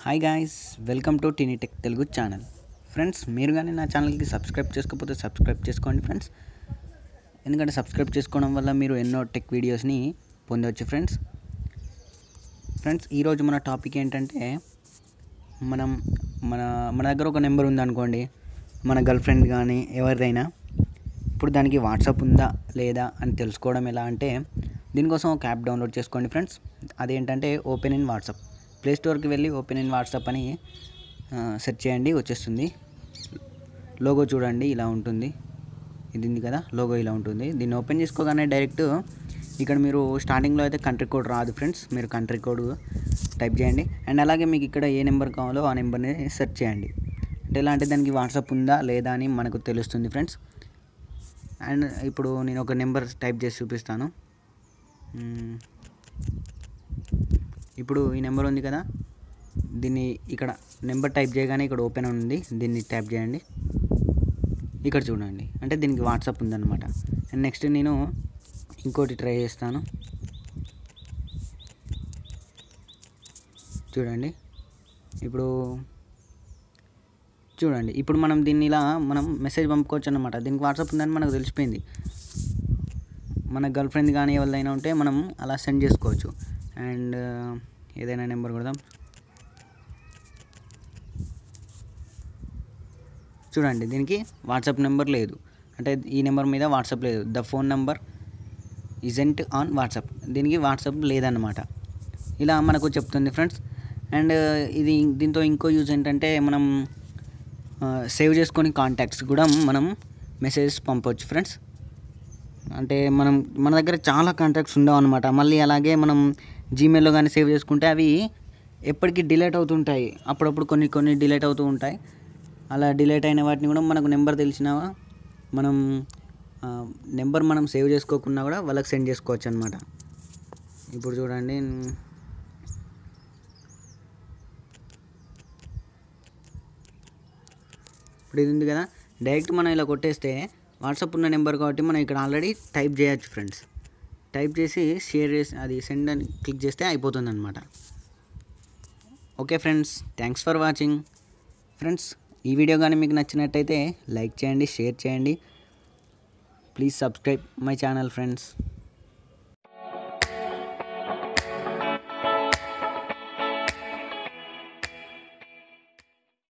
Hi guys welcome to tiny tech Telugu channel friends మీరు కానీ నా ఛానల్కి సబ్స్క్రైబ్ చేసుకోకపోతే సబ్స్క్రైబ్ చేసుకోండి ఫ్రెండ్స్ ఎందుకంటే సబ్స్క్రైబ్ చేసుకోవడం వల్ల మీరు ఎన్నో టెక్ వీడియోస్ని పొందవచ్చు ఫ్రెండ్స్ ఫ్రెండ్స్ ఈరోజు మన టాపిక్ ఏంటంటే మనం మన మన దగ్గర ఒక నెంబర్ ఉందనుకోండి మన గర్ల్ ఫ్రెండ్ కానీ ఎవరిదైనా ఇప్పుడు దానికి వాట్సాప్ ఉందా లేదా అని తెలుసుకోవడం ఎలా అంటే దీనికోసం ఒక యాప్ డౌన్లోడ్ చేసుకోండి ఫ్రెండ్స్ అదేంటంటే ఓపెన్ ఇన్ వాట్సాప్ ప్లే స్టోర్కి వెళ్ళి ఓపెన్ ఇన్ వాట్సాప్ అని సెర్చ్ చేయండి వచ్చేస్తుంది లోగో చూడండి ఇలా ఉంటుంది ఇది ఉంది కదా లోగో ఇలా ఉంటుంది దీన్ని ఓపెన్ చేసుకోగానే డైరెక్ట్ ఇక్కడ మీరు స్టార్టింగ్లో అయితే కంట్రీ కోడ్ రాదు ఫ్రెండ్స్ మీరు కంట్రీ కోడ్ టైప్ చేయండి అండ్ అలాగే మీకు ఇక్కడ ఏ నెంబర్ కావాలో ఆ నెంబర్ని సెర్చ్ చేయండి అంటే ఎలా అంటే దానికి వాట్సాప్ ఉందా లేదా అని మనకు తెలుస్తుంది ఫ్రెండ్స్ అండ్ ఇప్పుడు నేను ఒక నెంబర్ టైప్ చేసి చూపిస్తాను మ్మ్. ఇప్పుడు ఈ నెంబర్ ఉంది కదా దీన్ని ఇక్కడ నెంబర్ టైప్ చేయగానే ఇక్కడ ఓపెన్ ఉంది దీన్ని ట్యాప్ చేయండి ఇక్కడ చూడండి అంటే దీనికి వాట్సాప్ ఉందన్నమాట అండ్ నెక్స్ట్ నేను ఇంకోటి ట్రై చేస్తాను చూడండి ఇప్పుడు చూడండి ఇప్పుడు మనం దీన్ని ఇలా మనం మెసేజ్ పంపుకోవచ్చు అన్నమాట దీనికి వాట్సాప్ ఉందని మనకు తెలిసిపోయింది మన గర్ల్ ఫ్రెండ్ కానీ ఎవరిదైనా ఉంటే మనం అలా సెండ్ చేసుకోవచ్చు అండ్ ఏదైనా నెంబర్ కొడదాం చూడండి దీనికి వాట్సాప్ నెంబర్ లేదు అంటే ఈ నెంబర్ మీద వాట్సాప్ లేదు the phone number isn't on WhatsApp దీనికి వాట్సాప్ లేదన్నమాట ఇలా మనకు చెప్తుంది ఫ్రెండ్స్ అండ్ ఇది దీంతో ఇంకో యూజ్ ఏంటంటే మనం సేవ్ చేసుకొని కాంటాక్ట్స్ కూడా మనం మెసేజ్ పంపవచ్చు ఫ్రెండ్స్ అంటే మనం మన దగ్గర చాలా కాంటాక్ట్స్ ఉండవు అనమాట మళ్ళీ అలాగే మనం జీమెయిల్లో కానీ సేవ్ చేసుకుంటే అవి ఎప్పటికీ డిలీట్ అవుతుంటాయి అప్పుడప్పుడు కొన్ని కొన్ని డిలీట్ అవుతూ ఉంటాయి అలా డిలీట్ అయిన వాటిని కూడా మనకు నెంబర్ తెలిసినా మనం నెంబర్ మనం సేవ్ చేసుకోకున్నా కూడా వాళ్ళకి సెండ్ చేసుకోవచ్చు అనమాట ఇప్పుడు చూడండి ఇప్పుడు ఇది ఉంది కదా డైరెక్ట్ మనం ఇలా కొట్టేస్తే వాట్సాప్ ఉన్న నెంబర్ కాబట్టి మనం ఇక్కడ ఆల్రెడీ టైప్ చేయొచ్చు ఫ్రెండ్స్ టైప్ చేసి షేర్ చేసి అది సెండ్ అని క్లిక్ చేస్తే అయిపోతుంది అనమాట okay friends thanks for watching friends ఈ వీడియో కానీ మీకు నచ్చినట్టయితే లైక్ చేయండి షేర్ చేయండి please subscribe my channel friends